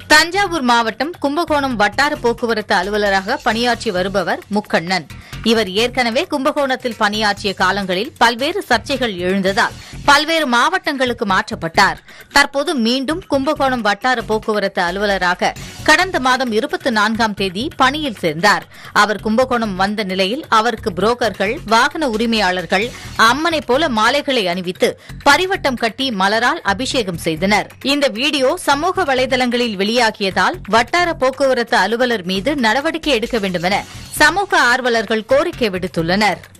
தஞ்சாவூர் மாவட்டம் கும்பகோணம் வட்டார போக்குவரத்து அலுவலராக பணியாற்றி வருபவர் முக்கண்ணன் இவர் ஏற்கனவே கும்பகோணத்தில் பணியாற்றிய காலங்களில் பல்வேறு சர்ச்சைகள் எழுந்ததால் பல்வேறு மாவட்டங்களுக்கு மாற்றப்பட்டார் தற்போது மீண்டும் கும்பகோணம் வட்டார போக்குவரத்து அலுவலராக கடந்த மாதம் இருபத்தி நான்காம் தேதி பணியில் சேர்ந்தார் அவர் கும்பகோணம் வந்த நிலையில் அவருக்கு புரோக்கர்கள் வாகன உரிமையாளர்கள் அம்மனை போல மாலைகளை அணிவித்து பரிவட்டம் கட்டி மலரால் அபிஷேகம் செய்தனர் இந்த வீடியோ சமூக வலைதளங்களில் வெளியாகியதால் வட்டார போக்குவரத்து அலுவலர் மீது நடவடிக்கை எடுக்க வேண்டுமென சமூக ஆர்வலர்கள் கோரிக்கை விடுத்துள்ளனர்